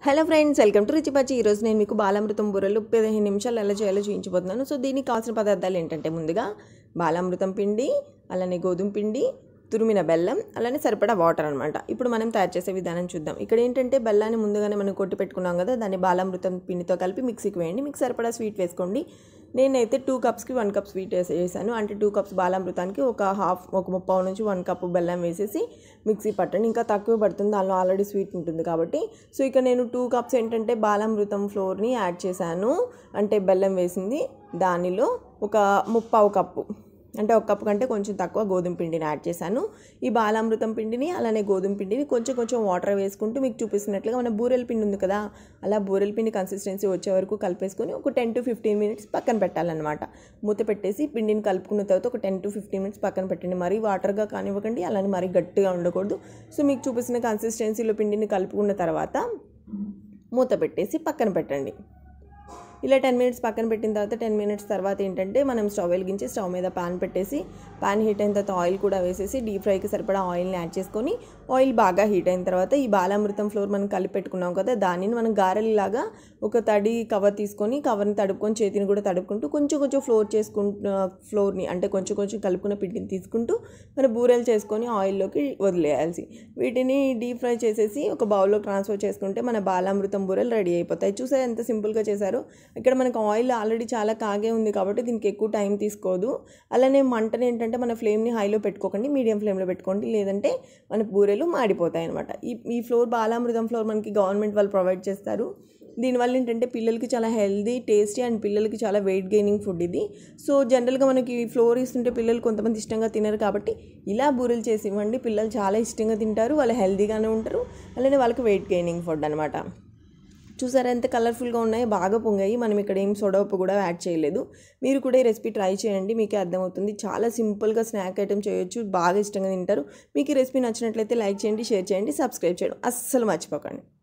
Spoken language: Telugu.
హలో ఫ్రెండ్స్ వెల్కమ్ టు రుచిపచ్చి ఈరోజు నేను మీకు బాలామృతం బుర్రలు పదిహేను నిమిషాలు ఎలా చేయాలో చూపించబోతున్నాను సో దీనికి కావాల్సిన పదార్థాలు ఏంటంటే ముందుగా బాలామృతం పిండి అలానే గోధుమ పిండి తురిమిన బెల్లం అలానే సరిపడా వాటర్ అనమాట ఇప్పుడు మనం తయారు చేసే విధానం చూద్దాం ఇక్కడ ఏంటంటే బెల్లాన్ని ముందుగానే మనం కొట్టి పెట్టుకున్నాం కదా దాన్ని బాలామృతం పిండితో కలిపి మిక్సీకి వేయండి మీకు సరిపడా స్వీట్ వేసుకోండి నేనైతే టూ కప్స్కి వన్ కప్ స్వీట్ వేసి వేసాను అంటే టూ కప్స్ బాలామృతానికి ఒక హాఫ్ ఒక ముప్పావు నుంచి వన్ కప్ బెల్లం వేసేసి మిక్సీ పట్టండి ఇంకా తక్కువ పడుతుంది దానిలో ఆల్రెడీ స్వీట్ ఉంటుంది కాబట్టి సో ఇక నేను టూ కప్స్ ఏంటంటే బాలామృతం ఫ్లోర్ని యాడ్ చేశాను అంటే బెల్లం వేసింది దానిలో ఒక ముప్పావు కప్పు అంటే ఒక కప్పు కంటే కొంచెం తక్కువ గోధుమ పిండిని యాడ్ చేశాను ఈ బాలామృతం పిండిని అలానే గోధుమ పిండిని కొంచెం కొంచెం వాటర్ వేసుకుంటూ మీకు చూపిస్తున్నట్లుగా మన బూరెల పిండి ఉంది కదా అలా బూరెల పిండి కన్సిస్టెన్సీ వచ్చే వరకు కలిపేసుకొని ఒక టెన్ టు ఫిఫ్టీన్ మినిట్స్ పక్కన పెట్టాలన్నమాట మూత పెట్టేసి పిండిని కలుపుకున్న తర్వాత ఒక టెన్ టు ఫిఫ్టీన్ మినిట్స్ పక్కన పెట్టండి మరీ వాటర్గా కానివ్వకండి అలానే మరీ గట్టిగా ఉండకూడదు సో మీకు చూపిస్తున్న కన్సిస్టెన్సీలో పిండిని కలుపుకున్న తర్వాత మూత పెట్టేసి పక్కన పెట్టండి ఇలా టెన్ మినిట్స్ పక్కన పెట్టిన తర్వాత టెన్ మినిట్స్ తర్వాత ఏంటంటే మనం స్టవ్ వెలిగించి స్టవ్ మీద పాన్ పెట్టేసి పాన్ హీట్ అయిన తర్వాత ఆయిల్ కూడా వేసేసి డీప్ ఫ్రైకి సరిపడా ఆయిల్ని యాడ్ చేసుకొని ఆయిల్ బాగా హీట్ అయిన తర్వాత ఈ బాలామృతం ఫ్లోర్ మనం కలిపి పెట్టుకున్నాం కదా దానిని మనం గారెలాగా ఒక తడి కవర్ తీసుకొని కవర్ని తడుపుకొని చేతిని కూడా తడుపుకుంటూ కొంచెం కొంచెం ఫ్లోర్ చేసుకుంటూ ఫ్లోర్ని అంటే కొంచెం కొంచెం కలుపుకున్న పిండిని తీసుకుంటూ మన బూరెలు చేసుకొని ఆయిల్లోకి వదిలేయాల్సి వీటిని డీప్ ఫ్రై చేసేసి ఒక బౌల్లో ట్రాన్స్ఫర్ చేసుకుంటే మన బాలామృతం బూరెలు రెడీ అయిపోతాయి చూసారు ఎంత సింపుల్గా చేశారో ఇక్కడ మనకు ఆయిల్ ఆల్రెడీ చాలా కాగే ఉంది కాబట్టి దీనికి ఎక్కువ టైం తీసుకోదు అలానే మంటని ఏంటంటే మన ఫ్లేమ్ని హైలో పెట్టుకోకండి మీడియం ఫ్లేమ్లో పెట్టుకోండి లేదంటే మన బూరెలు మాడిపోతాయి అనమాట ఈ ఈ ఫ్లోర్ బాలామృతం ఫ్లోర్ మనకి గవర్నమెంట్ వాళ్ళు ప్రొవైడ్ చేస్తారు దీనివల్ల ఏంటంటే పిల్లలకి చాలా హెల్దీ టేస్టీ అండ్ పిల్లలకి చాలా వెయిట్ గెయినింగ్ ఫుడ్ ఇది సో జనరల్గా మనకి ఫ్లోర్ ఇస్తుంటే పిల్లలు కొంతమంది ఇష్టంగా తినరు కాబట్టి ఇలా బూరెలు చేసి ఇవ్వండి పిల్లలు చాలా ఇష్టంగా తింటారు వాళ్ళు హెల్దీగానే ఉంటారు అలానే వాళ్ళకి వెయిట్ గెయినింగ్ ఫుడ్ అనమాట చూసారా ఎంత కలర్ఫుల్గా ఉన్నాయో బాగా పొంగాయి మనం ఇక్కడ ఏం సోడా ఉప్పు కూడా యాడ్ చేయలేదు మీరు కూడా ఈ రెసిపీ ట్రై చేయండి మీకే అర్థమవుతుంది చాలా సింపుల్గా స్నాక్ ఐటమ్ చేయొచ్చు బాగా ఇష్టంగా తింటారు మీకు ఈ రెసిపీ నచ్చినట్లయితే లైక్ చేయండి షేర్ చేయండి సబ్స్క్రైబ్ చేయడం అస్సలు మర్చిపోకండి